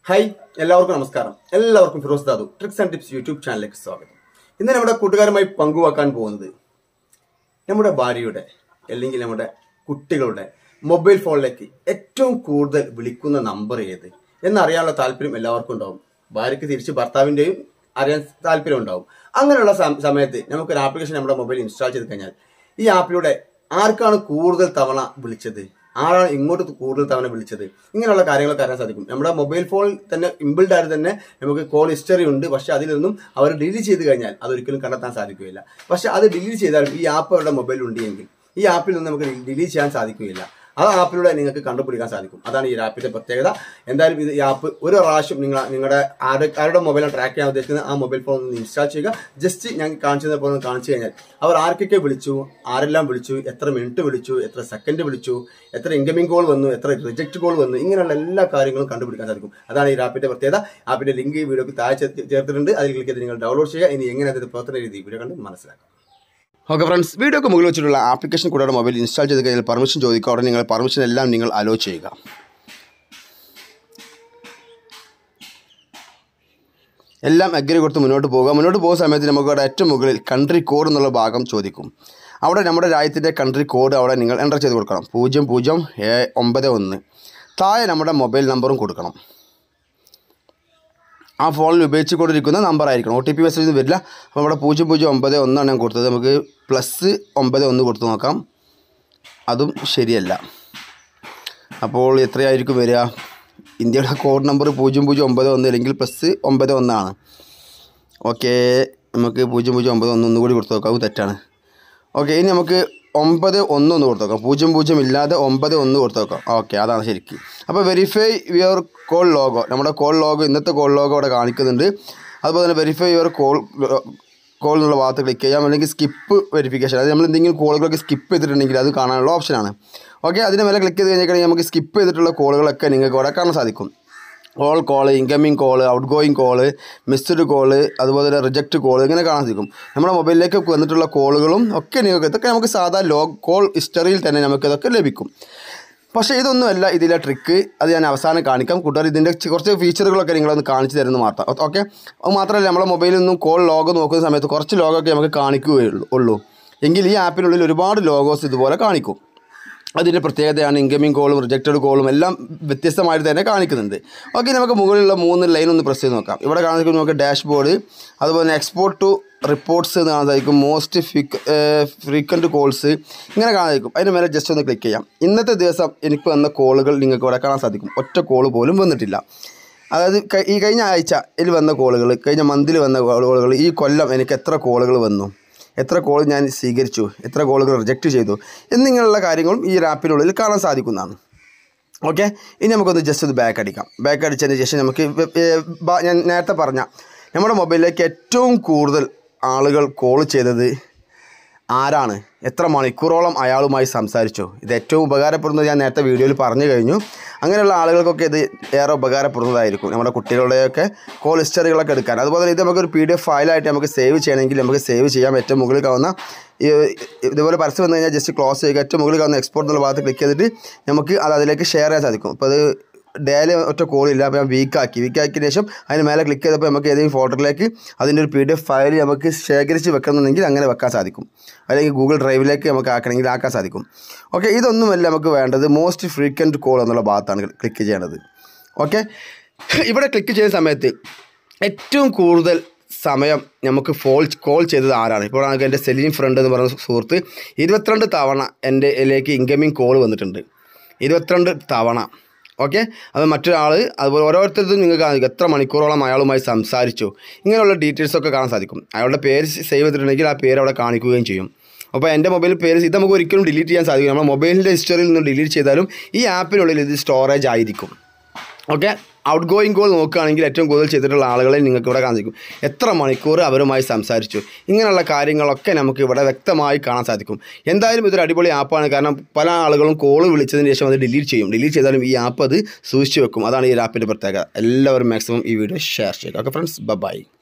hi എല്ലാവർക്കും നമസ്കാരം എല്ലാവർക്കും Firoz Dadu tricks and tips YouTube ചാനലിലേക്ക് സ്വാഗതം ഇന്ന് നമ്മുടെ കൂട്ടുകാരുമായി പങ്കുവെക്കാൻ പോകുന്നത് നമ്മുടെ ഭാര്യയുടെ അല്ലെങ്കിൽ നമ്മുടെ കുട്ടികളുടെ മൊബൈൽ ഫോണിലേക്ക് ഏറ്റവും കൂടുതൽ വിളിക്കുന്ന നമ്പർ ഏത് എന്നറിയാനുള്ള താല്പര്യം എല്ലാവർക്കും ഉണ്ടാവും ഭാര്യയ്ക്ക് തിരിച്ച് ഭർത്താവിന്റെയും അറിയാൻ താല്പര്യം ഉണ്ടാവും അങ്ങനെയുള്ള സം- സമയത്ത് നമുക്കൊരു ആപ്ലിക്കേഷൻ നമ്മുടെ മൊബൈൽ ഇൻസ്റ്റാൾ ചെയ്ത് കഴിഞ്ഞാൽ ഈ ആപ്പിലൂടെ ആർക്കാണ് കൂടുതൽ തവണ വിളിച്ചത് ആരാണ് ഇങ്ങോട്ട് കൂടുതൽ തവണ വിളിച്ചത് ഇങ്ങനെയുള്ള കാര്യങ്ങളൊക്കെ അറിയാൻ സാധിക്കും നമ്മുടെ മൊബൈൽ ഫോണിൽ തന്നെ ഇമ്പിൾഡ് ആയിട്ട് തന്നെ നമുക്ക് കോൾ ഹിസ്റ്ററി ഉണ്ട് പക്ഷെ അതിലൊന്നും അവർ ഡിലീറ്റ് ചെയ്ത് കഴിഞ്ഞാൽ അതൊരിക്കലും കണ്ടെത്താൻ സാധിക്കുകയില്ല പക്ഷെ അത് ഡിലീറ്റ് ചെയ്താലും ഈ ആപ്പ് അവരുടെ മൊബൈലിൽ ഉണ്ടെങ്കിൽ ഈ ആപ്പിൽ നിന്ന് നമുക്ക് ഡിലീറ്റ് ചെയ്യാൻ സാധിക്കുകയില്ല ആ ആപ്പിലൂടെ നിങ്ങൾക്ക് കണ്ടുപിടിക്കാൻ സാധിക്കും അതാണ് ഈ ആപ്പിന്റെ പ്രത്യേകത എന്തായാലും ഇത് ഈ ആപ്പ് ഒരു പ്രാവശ്യം നിങ്ങൾ നിങ്ങളുടെ ആരുടെ ആരുടെ മൊബൈലാണ് ട്രാക്ക് ചെയ്യാൻ ഉദ്ദേശിക്കുന്നത് ആ മൊബൈൽ ഫോൺ ഒന്ന് ഇൻസ്റ്റാൾ ചെയ്യുക ജസ്റ്റ് ഞാൻ കാണിച്ചത് പോലെ ഒന്ന് കാണിച്ചു കഴിഞ്ഞാൽ അവർ ആർക്കൊക്കെ വിളിച്ചു ആരെല്ലാം വിളിച്ചു എത്ര മിനിറ്റ് വിളിച്ചു എത്ര സെക്കൻഡ് വിളിച്ചു എത്ര ഇൻകമിംഗ് കോൾ വന്നു എത്ര റിജക്ട് കോൾ വന്നു ഇങ്ങനെയുള്ള എല്ലാ കാര്യങ്ങളും കണ്ടുപിടിക്കാൻ സാധിക്കും അതാണ് ഈ ആപ്പിന്റെ പ്രത്യേകത ആപ്പിന്റെ ലിങ്ക് ഈ വീഡിയോക്ക് താഴെ ചേർത്ത് ചേർത്തിട്ടുണ്ട് അതിൽ ക്ലിക്ക് ചെയ്ത് നിങ്ങൾ ഡൗൺലോഡ് ചെയ്യുക ഇനി എങ്ങനെ അത് പ്രവർത്തന രീതി വീഡിയോ കണ്ട് മനസ്സിലാക്കാം ഓക്കെ ഫ്രണ്ട്സ് വീഡിയോക്ക് മുകളിൽ വെച്ചിട്ടുള്ള ആപ്ലിക്കേഷൻ കൂടെ മൊബൈൽ ഇൻസ്റ്റാൾ ചെയ്ത് കഴിഞ്ഞാൽ പെർമിഷൻ ചോദിക്കുക ഉടനെ നിങ്ങൾ പെർമിഷൻ എല്ലാം നിങ്ങൾ അലോ ചെയ്യുക എല്ലാം അഗ്രി കൊടുത്ത് മുന്നോട്ട് പോകുക മുന്നോട്ട് പോകുന്ന സമയത്ത് നമുക്ക് അവിടെ ഏറ്റവും മുകളിൽ കൺട്രി കോഡ് എന്നുള്ള ഭാഗം ചോദിക്കും അവിടെ നമ്മുടെ രാജ്യത്തിൻ്റെ കൺട്രി കോഡ് അവിടെ നിങ്ങൾ എൻ്റർ ചെയ്ത് കൊടുക്കണം പൂജ്യം പൂജ്യം ഏ- ഒമ്പത് ഒന്ന് താഴെ നമ്മുടെ മൊബൈൽ നമ്പറും കൊടുക്കണം ആ ഫോണിൽ ഉപയോഗിച്ചുകൊണ്ടിരിക്കുന്ന നമ്പർ ആയിരിക്കണം ഒ ടി പി മെസ്സേജ് ഒന്നും വരില്ല അപ്പോൾ നമ്മുടെ പൂജ്യം പൂജ്യം ഒമ്പത് ഒന്നാണ് ഞാൻ കൊടുത്തത് നമുക്ക് പ്ലസ് ഒമ്പത് ഒന്ന് കൊടുത്ത് നോക്കാം അതും ശരിയല്ല അപ്പോൾ എത്രയായിരിക്കും വരിക ഇന്ത്യയുടെ കോഡ് നമ്പർ പൂജ്യം പൂജ്യം ഒമ്പത് ഒന്ന് അല്ലെങ്കിൽ പ്ലസ് ഒമ്പത് ഒന്നാണ് ഓക്കെ നമുക്ക് പൂജ്യം പൂജ്യം ഒമ്പത് ഒന്ന് ഒന്നുകൂടി കൊടുത്ത് നോക്കാം അത് തെറ്റാണ് ഓക്കെ ഇനി നമുക്ക് ഒമ്പത് ഒന്ന് ഒന്ന് കൊടുത്ത് നോക്കാം പൂജ്യം പൂജ്യം ഇല്ലാതെ ഒമ്പത് ഒന്ന് കൊടുത്ത് നോക്കാം ഓക്കെ അതാണ് ശരിക്കും അപ്പോൾ വെരിഫൈ യുവർ കോൾ ലോഗോ നമ്മുടെ കോൾ ലോഗോ ഇന്നത്തെ കോൾ ലോഗോ അവിടെ കാണിക്കുന്നുണ്ട് അതുപോലെ തന്നെ വെരിഫൈ യുവർ കോൾ കോൾ എന്നുള്ള ഭാഗത്ത് ക്ലിക്ക് ചെയ്യാം അല്ലെങ്കിൽ സ്കിപ്പ് വെരിഫിക്കേഷൻ അതായത് നമ്മൾ എന്തെങ്കിലും കോളുകളൊക്കെ സ്കിപ്പ് ചെയ്തിട്ടുണ്ടെങ്കിൽ അത് കാണാനുള്ള ഓപ്ഷനാണ് ഓക്കെ അതിന് മേലെ ക്ലിക്ക് ചെയ്ത് കഴിഞ്ഞാൽ നമുക്ക് സ്കിപ്പ് ചെയ്തിട്ടുള്ള കോളുകളൊക്കെ നിങ്ങൾക്ക് അവിടെ കാണാൻ സാധിക്കും all call incoming call outgoing call missed call അതുപോലെ തന്നെ റിജക്റ്റ് കോള് ഇങ്ങനെ കാണാൻ സാധിക്കും നമ്മുടെ മൊബൈലിലേക്ക് വന്നിട്ടുള്ള കോളുകളും ഒക്കെ നിങ്ങൾക്ക് ഇതൊക്കെ നമുക്ക് സാധാ ലോഗ് കോൾ ഹിസ്റ്ററിയിൽ തന്നെ നമുക്ക് ഇതൊക്കെ ലഭിക്കും പക്ഷേ ഇതൊന്നുമല്ല ഇതിലെ ട്രിക്ക് അത് ഞാൻ അവസാനം കാണിക്കാം കൂട്ടുകാർ ഇതിൻ്റെ ചി- കുറച്ച് ഫീച്ചറുകളൊക്കെ നിങ്ങളൊന്ന് കാണിച്ചു തരുന്ന മാത്രം ഓക്കെ അത് മാത്രമല്ല നമ്മളെ മൊബൈലിൽ നിന്നും കോൾ ലോഗോ നോക്കുന്ന സമയത്ത് കുറച്ച് ലോഗൊക്കെ നമുക്ക് കാണിക്കുകയുള്ളൂ ഉള്ളൂ എങ്കിൽ ഈ ആപ്പിനുള്ളിൽ ഒരുപാട് ലോഗോസ് ഇതുപോലെ കാണിക്കും അതിൻ്റെ പ്രത്യേകതയാണ് ഇൻകമിംഗ് കോളും റിജക്റ്റഡ് കോളും എല്ലാം വ്യത്യസ്തമായിട്ട് തന്നെ കാണിക്കുന്നുണ്ട് ഓക്കെ നമുക്ക് മുകളിലുള്ള മൂന്ന് ലൈൻ ഒന്ന് പ്രസ് ചെയ്ത് നോക്കാം ഇവിടെ കാണിക്കുന്നത് നമുക്ക് ഡാഷ്ബോർഡ് അതുപോലെ തന്നെ എക്സ്പോർട്ട് ടു റിപ്പോർട്ട്സ് എന്ന് കാണാൻ സാധിക്കും മോസ്റ്റ് ഫിക് ഫ്രീക്വൻറ്റ് കോൾസ് ഇങ്ങനെ കാണാൻ സാധിക്കും അതിന് മേലെ ജസ്റ്റ് ഒന്ന് ക്ലിക്ക് ചെയ്യാം ഇന്നത്തെ ദിവസം എനിക്ക് വന്ന കോളുകൾ നിങ്ങൾക്ക് ഇവിടെ കാണാൻ സാധിക്കും ഒറ്റ കോൾ പോലും വന്നിട്ടില്ല അതായത് ക- ഈ കഴിഞ്ഞ ആഴ്ച ഇതിൽ വന്ന കോളുകൾ കഴിഞ്ഞ മന്തിൽ വന്ന കോളുകൾ ഈ കൊല്ലം എനിക്ക് എത്ര കോളുകൾ വന്നു എത്ര കോൾ ഞാൻ സ്വീകരിച്ചു എത്ര കോളുകൾ റിജക്റ്റ് ചെയ്തു എന്നിങ്ങനെയുള്ള കാര്യങ്ങളും ഈ ഒരു ആപ്പിനുള്ളിൽ കാണാൻ സാധിക്കുന്നതാണ് ഓക്കെ ഇനി നമുക്കൊന്ന് ജസ്റ്റ് ഒന്ന് ബാക്ക് അടിക്കാം ബാക്ക് അടിച്ചതിന് ശേഷം നമുക്ക് വെ- ഏ, ബ- ഞാൻ നേരത്തെ പറഞ്ഞ നമ്മുടെ മൊബൈലിലേക്ക് ഏറ്റവും കൂടുതൽ ആളുകൾ കോൾ ചെയ്തത് ആരാണ് എത്ര മണിക്കൂറോളം അയാളുമായി സംസാരിച്ചു ഇത് ഏറ്റവും ഉപകാരപ്പെടുന്നത് ഞാൻ നേരത്തെ വീഡിയോയിൽ പറഞ്ഞു കഴിഞ്ഞു അങ്ങനെയുള്ള ആളുകൾക്കൊക്കെ ഇത് ഏറെ ഉപകാരപ്പെടുന്നതായിരിക്കും നമ്മുടെ കുട്ടികളുടെയൊക്കെ കോൾ ഹിസ്റ്ററികളൊക്കെ എടുക്കാൻ അതുപോലെ തന്നെ ഇത് നമുക്കൊരു പി ഡി എഫ് ഫയലായിട്ട് നമുക്ക് സേവ് ചെയ്യണമെങ്കിൽ നമുക്ക് സേവ് ചെയ്യാം ഏറ്റവും മുകളിൽ കാണുന്ന ഈ ഇതുപോലെ പരസ്യം വന്നു കഴിഞ്ഞാൽ ജസ്റ്റ് ക്ലോസ് ചെയ്യുക ഏറ്റവും മുകളിൽ കാണുന്ന എക്സ്പോർട്ട് എന്നുള്ള ഭാഗത്ത് ക്ലിക്ക് ചെയ്തിട്ട് നമുക്ക് അത് അതിലേക്ക് ഷെയർ ചെയ്യാൻ സാധിക്കും അപ്പോൾ അത് ഡെയിലി ഒറ്റ കോളില്ല അപ്പോൾ ഞാൻ വീക്കാക്കി വീക്കാക്കിയതിന് ശേഷം അതിന് മേലെ ക്ലിക്ക് ചെയ്തപ്പോൾ നമുക്ക് ഏതെങ്കിലും ഫോട്ടോയിലേക്ക് അതിൻ്റെ ഒരു പി ഡി എഫ് ഫയൽ നമുക്ക് ശേഖരിച്ച് വെക്കണമെന്നുണ്ടെങ്കിൽ അങ്ങനെ വെക്കാൻ സാധിക്കും അല്ലെങ്കിൽ ഗൂഗിൾ ഡ്രൈവിലേക്ക് നമുക്ക് ആക്കണമെങ്കിൽ ആക്കാൻ സാധിക്കും ഓക്കെ ഇതൊന്നുമല്ല നമുക്ക് വേണ്ടത് മോസ്റ്റ് ഫ്രീക്വൻറ്റ് കോൾ എന്നുള്ള ഭാഗത്താണ് ക്ലിക്ക് ചെയ്യേണ്ടത് ഓക്കെ ഇവിടെ ക്ലിക്ക് ചെയ്യുന്ന സമയത്ത് ഏറ്റവും കൂടുതൽ സമയം നമുക്ക് ഫോൾ കോൾ ചെയ്തത് ആരാണ് ഇപ്പോൾ ആണെങ്കിൽ എൻ്റെ സെലീൻ ഫ്രണ്ട് എന്ന് പറയുന്ന സുഹൃത്ത് ഇരുപത്തിരണ്ട് തവണ എൻ്റെ ഇതിലേക്ക് ഇൻകമിങ് കോൾ വന്നിട്ടുണ്ട് ഇരുപത്തിരണ്ട് തവണ ഓക്കെ അത് മറ്റൊരാൾ അതുപോലെ ഓരോരുത്തർക്കും നിങ്ങൾക്ക് കാണാം എത്ര മണിക്കൂറോളം അയാളുമായി സംസാരിച്ചു ഇങ്ങനെയുള്ള ഡീറ്റെയിൽസ് ഒക്കെ കാണാൻ സാധിക്കും അയാളുടെ പേര് സേവ് ചെയ്തിട്ടുണ്ടെങ്കിൽ ആ പേര് അവിടെ കാണിക്കുകയും ചെയ്യും അപ്പോൾ എൻ്റെ മൊബൈൽ പേര് ഇത് നമുക്ക് ഒരിക്കലും ഡിലീറ്റ് ചെയ്യാൻ സാധിക്കും നമ്മുടെ മൊബൈലിൻ്റെ ഹിസ്റ്ററിയിൽ നിന്ന് ഡിലീറ്റ് ചെയ്താലും ഈ ആപ്പിനുള്ളിൽ ഇത് സ്റ്റോറേജ് ആയിരിക്കും ഓക്കെ ഔട്ട് ഗോയിങ് കോൾ നോക്കുകയാണെങ്കിൽ ഏറ്റവും കൂടുതൽ ചെയ്തിട്ടുള്ള ആളുകളെ നിങ്ങൾക്ക് ഇവിടെ കാണാൻ സാധിക്കും എത്ര മണിക്കൂർ അവരുമായി സംസാരിച്ചു ഇങ്ങനെയുള്ള കാര്യങ്ങളൊക്കെ നമുക്ക് ഇവിടെ വ്യക്തമായി കാണാൻ സാധിക്കും എന്തായാലും ഇതൊരു അടിപൊളി ആപ്പാണ് കാരണം പല ആളുകളും കോൾ വിളിച്ചതിന് ശേഷം അത് ഡിലീറ്റ് ചെയ്യും ഡിലീറ്റ് ചെയ്താലും ഈ ആപ്പ് അത് സൂക്ഷിച്ച് വെക്കും അതാണ് ഈ ഒരു ആപ്പിൻ്റെ പ്രത്യേകത എല്ലാവരും മാക്സിമം ഈ വീഡിയോ ഷെയർ ചെയ്യുക ഓക്കെ ഫ്രണ്ട്സ് ബൈ